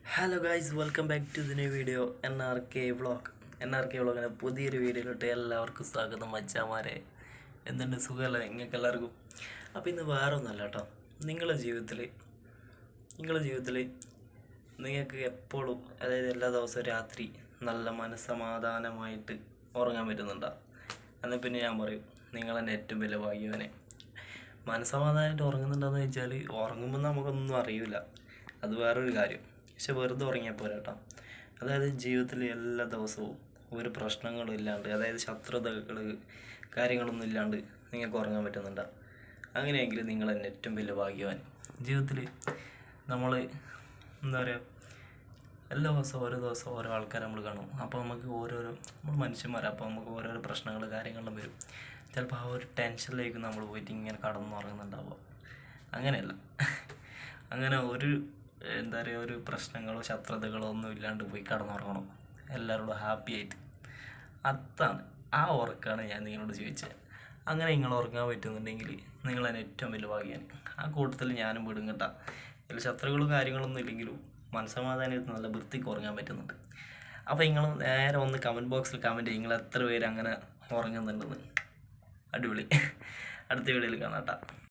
hello guys welcome back to ദിന video N R K vlog N R K വ്ളോഗിൻ്റെ പുതിയൊരു വീഡിയോയിലോട്ട് എല്ലാവർക്കും സ്വാഗതം മച്ചാമാരെ എന്തുണ്ട് സുഖമല്ലേ നിങ്ങൾക്ക് എല്ലാവർക്കും അപ്പോൾ ഇന്ന് വേറെ ഒന്നല്ല കേട്ടോ നിങ്ങളുടെ ജീവിതത്തിൽ നിങ്ങളുടെ ജീവിതത്തിൽ നിങ്ങൾക്ക് എപ്പോഴും അതായത് എല്ലാ ദിവസവും രാത്രി നല്ല മനസ്സമാധാനമായിട്ട് ഉറങ്ങാൻ പറ്റുന്നുണ്ടോ എന്നാൽ പിന്നെ ഞാൻ പറയും നിങ്ങളെന്നെ ഏറ്റവും വലിയ ഭാഗ്യവനെ മനസ്സമാധാനമായിട്ട് ഉറങ്ങുന്നുണ്ടോയെന്ന് വെച്ചാൽ ഉറങ്ങുമ്പോൾ നമുക്കൊന്നും അറിയില്ല അത് വേറൊരു കാര്യം പക്ഷെ വെറുതെ ഉറങ്ങിയാൽ പോരാ കേട്ടോ അതായത് ജീവിതത്തിൽ എല്ലാ ദിവസവും ഒരു പ്രശ്നങ്ങളും ഇല്ലാണ്ട് അതായത് ശത്രുതകൾ കാര്യങ്ങളൊന്നും ഇല്ലാണ്ട് നിങ്ങൾക്ക് ഉറങ്ങാൻ പറ്റുന്നുണ്ടോ അങ്ങനെയെങ്കിൽ നിങ്ങൾ തന്നെ ഏറ്റവും വലിയ ഭാഗ്യവാൻ ജീവിതത്തിൽ നമ്മൾ എന്താ പറയുക എല്ലാ ദിവസവും ഓരോ ദിവസം ഓരോ ആൾക്കാരെ നമ്മൾ കാണും അപ്പോൾ നമുക്ക് ഓരോരോ നമ്മൾ മനുഷ്യന്മാരാണ് അപ്പോൾ നമുക്ക് ഓരോരോ പ്രശ്നങ്ങൾ കാര്യങ്ങളും വരും ചിലപ്പോൾ ആ ഒരു ടെൻഷനിലേക്ക് നമ്മൾ പോയിട്ട് ഇങ്ങനെ കടന്നുറങ്ങുന്നുണ്ടാവുക അങ്ങനെയല്ല അങ്ങനെ ഒരു എന്താ പറയുക ഒരു പ്രശ്നങ്ങളോ ശത്രുതകളോ ഒന്നും ഇല്ലാണ്ട് പോയി കടന്നുറങ്ങണം എല്ലാവരോടും ഹാപ്പി ആയിട്ട് അതാണ് ആ ഉറക്കമാണ് ഞാൻ നിങ്ങളോട് ചോദിച്ചത് അങ്ങനെ നിങ്ങൾ ഉറങ്ങാൻ പറ്റുന്നുണ്ടെങ്കിൽ നിങ്ങൾ തന്നെ ഏറ്റവും വലിയ ഭാഗ്യമാണ് ആ കൂട്ടത്തിൽ ഞാനും വിടും കേട്ടോ ഇതിൽ ശത്രുക്കളും കാര്യങ്ങളൊന്നും ഇല്ലെങ്കിലും മനസ്സമാധാനമായിട്ട് നല്ല വൃത്തിക്ക് ഉറങ്ങാൻ പറ്റുന്നുണ്ട് അപ്പോൾ നിങ്ങൾ നേരെ ഒന്ന് കമൻറ്റ് ബോക്സിൽ കമൻറ്റ് ചെയ്യും നിങ്ങൾ എത്ര പേര് അങ്ങനെ ഉറങ്ങുന്നുണ്ടെന്ന് അടിപൊളി അടുത്ത വീഡിയോയിൽ കാണാം കേട്ടോ